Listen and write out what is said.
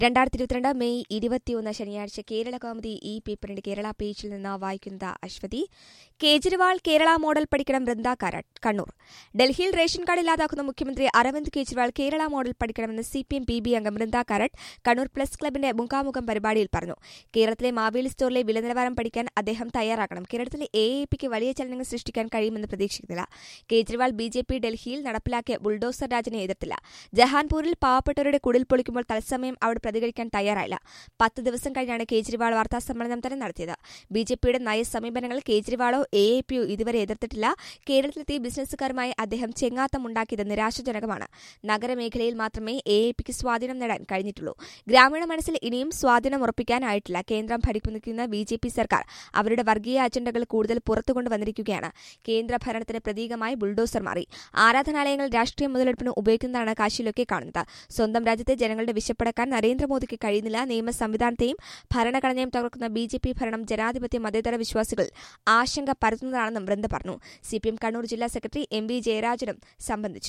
രണ്ടായിരത്തി ഇരുപത്തിരണ്ട് മെയ് ഇരുപത്തിയൊന്ന് ശനിയാഴ്ച കേരള കൗമുദി ഈ പേപ്പറിന്റെ കേരള പേജിൽ നിന്ന് വായിക്കുന്നത് അശ്വതി കേജ്രിവാൾ കേരള മോഡൽ പഠിക്കണം വൃന്ദ കാരാട്ട് കണ്ണൂർ ഡൽഹിയിൽ റേഷൻ കാർഡ് ഇല്ലാതാക്കുന്ന മുഖ്യമന്ത്രി അരവിന്ദ് കെജ്രിവാൾ കേരള മോഡൽ പഠിക്കണമെന്ന് C P M P B അംഗം വൃന്ദ കാരാട്ട് കണ്ണൂർ പ്ലസ് ക്ലബിന്റെ മുഖാമുഖം പരിപാടിയിൽ പറഞ്ഞു കേരളത്തിലെ മാവേലി സ്റ്റോറിലെ വില നിലവാരം പഠിക്കാൻ അദ്ദേഹം തയ്യാറാക്കണം കേരളത്തിലെ എ എ പിക്ക് വലിയ ചലനങ്ങൾ സൃഷ്ടിക്കാൻ കഴിയുമെന്ന് പ്രതീക്ഷിക്കുന്നില്ല കേജ്രിവാൾ ബി ജെ പി ഡൽഹിയിൽ നടപ്പിലാക്കിയ ബുൾഡോസർ രാജിനെ എതിർത്തില്ല ജഹാൻപൂരിൽ പാവപ്പെട്ടവരുടെ കുടിൽ പൊളിക്കുമ്പോൾ തത്സമയം അവിടെ പ്രതികരിക്കാൻ തയ്യാറായില്ല പത്ത് ദിവസം കഴിഞ്ഞാണ് കേജ്രിവാൾ വാർത്താ സമ്മേളനം തന്നെ നടത്തിയത് ബി ജെ പിയുടെ നയസമീപനങ്ങൾ കേജ്രിവാളോ എ എ പിയോ ഇതുവരെ എതിർത്തിട്ടില്ല കേരളത്തിലെത്തിയ ബിസിനസ്സുകാരുമായി അദ്ദേഹം ചെങ്ങാത്തമുണ്ടാക്കിയത് നിരാശാജനകമാണ് നഗരമേഖലയിൽ മാത്രമേ എ എ പിക്ക് സ്വാധീനം നേടാൻ കഴിഞ്ഞിട്ടുള്ളൂ ഗ്രാമീണ മനസ്സിൽ ഇനിയും സ്വാധീനം ഉറപ്പിക്കാനായിട്ടില്ല കേന്ദ്രം ഭരിക്കുന്ന ബി ജെ പി സർക്കാർ അവരുടെ വർഗീയ അജണ്ടകൾ കൂടുതൽ പുറത്തുകൊണ്ടുവന്നിരിക്കുകയാണ് കേന്ദ്ര ഭരണത്തിന് പ്രതീകമായി ബുൾഡോസർ മാറി ആരാധനാലയങ്ങൾ രാഷ്ട്രീയ മുതലെടുപ്പിന് ഉപയോഗിക്കുന്നതാണ് കാശിയിലൊക്കെ കാണുന്നത് സ്വന്തം രാജ്യത്തെ ജനങ്ങളുടെ വിശപ്പടക്കാൻ നരേന്ദ്രമോദിക്ക് കഴിയുന്നില്ല നിയമ സംവിധാനത്തെയും ഭരണഘടനയും തകർക്കുന്ന ബി ജെ പി ഭരണം ജനാധിപത്യ മതേതര വിശ്വാസികൾ ആശങ്ക പരത്തുന്നതാണെന്നും വൃന്ദ പറഞ്ഞു സിപിഎം കണ്ണൂർ ജില്ലാ സെക്രട്ടറി എം വി ജയരാജനും സംബന്ധിച്ചു